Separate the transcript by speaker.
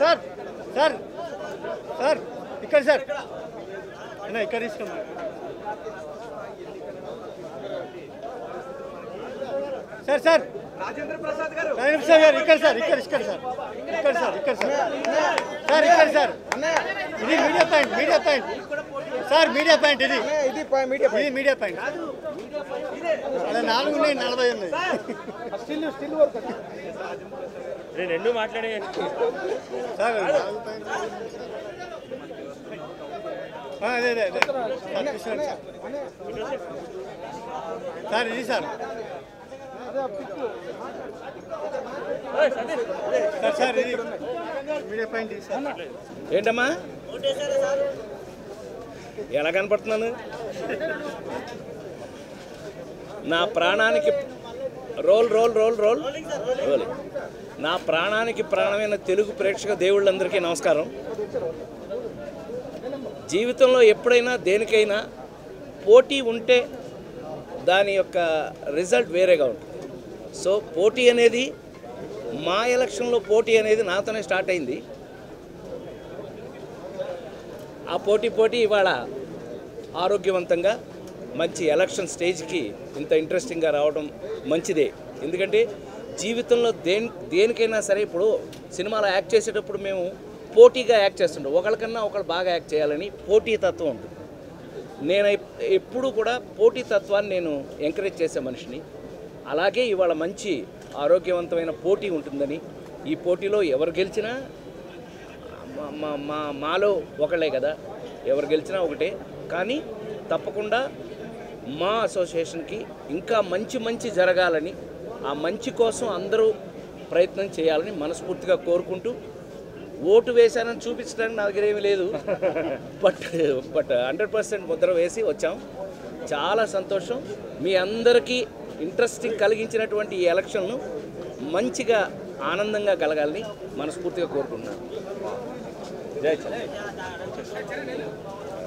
Speaker 1: Sir sir sir ఇక్కడ sir అన్న ఇక్కడ తీసుకోండి సార్ సార్
Speaker 2: రాజేంద్ర ప్రసాద్ గారు
Speaker 1: రాజేంద్ర సార్ గారు ఇక్కడ సార్ ఇక్కడ ఇక్కడ సార్ ఇక్కడ సార్ ఇక్కడ సార్ సార్ ఇక్కడ సార్ ఇది media point media point sir media point ఇది
Speaker 2: ఇది మీడియా
Speaker 1: ఇది మీడియా పాయింట్ అలా నాలుగు ఉన్నాయి నలభై ఉన్నాయి
Speaker 2: స్టిల్ స్టిల్ వర్క్
Speaker 3: నేను రెండు మాట్లాడే
Speaker 1: సార్ నాలుగు పాయింట్ ఆ, అదే అదే అదే సార్ తీసుకోండి సార్. సార్ ఇది సార్ సార్ సార్ ఇది మీడియా పాయింట్ ఇది సార్
Speaker 4: ఏంటమ్మా ఎలా కనపడుతున్నాను నా ప్రాణానికి roll roll roll roll roll నా ప్రాణానికి ప్రాణమైన తెలుగు ప్రేక్షక దేవుళ్ళందరికీ నమస్కారం జీవితంలో ఎప్పుడైనా దేనికైనా పోటీ ఉంటే దాని యొక్క రిజల్ట్ వేరేగా ఉంటుంది సో పోటీ అనేది మా ఎలక్షన్లో పోటీ అనేది నాతోనే స్టార్ట్ అయింది ఆ పోటీ పోటీ ఇవాళ ఆరోగ్యవంతంగా మంచి ఎలక్షన్ స్టేజ్కి ఇంత ఇంట్రెస్టింగ్గా రావడం మంచిదే ఎందుకంటే జీవితంలో దేని దేనికైనా సరే ఇప్పుడు సినిమాలో యాక్ట్ చేసేటప్పుడు మేము పోటీగా యాక్ట్ చేస్తుంటాం ఒకళ్ళకన్నా ఒకళ్ళు బాగా యాక్ట్ చేయాలని పోటీ తత్వం ఉంటుంది నేను ఎప్- ఎప్పుడూ కూడా పోటీ తత్వాన్ని నేను ఎంకరేజ్ చేసే మనిషిని అలాగే ఇవాళ మంచి ఆరోగ్యవంతమైన పోటీ ఉంటుందని ఈ పోటీలో ఎవరు గెలిచినా మా- మా మా మాలో ఒకళ్ళే కదా ఎవరు గెలిచినా ఒకటే కానీ తప్పకుండా మా అసోసియేషన్కి ఇంకా మంచి మంచి జరగాలని ఆ మంచి కోసం అందరూ ప్రయత్నం చేయాలని మనస్ఫూర్తిగా కోరుకుంటూ ఓటు వేశానని చూపించడానికి నా దగ్గర ఏమీ లేదు బట్ బట్ హండ్రెడ్ పర్సెంట్ ముద్ర వేసి వచ్చాం చాలా సంతోషం మీ అందరికీ ఇంట్రెస్టింగ్ కలిగించినటువంటి ఈ ఎలక్షన్ను మంచిగా ఆనందంగా కలగాలని మనస్ఫూర్తిగా కోరుకుంటున్నాను జై చంద్ర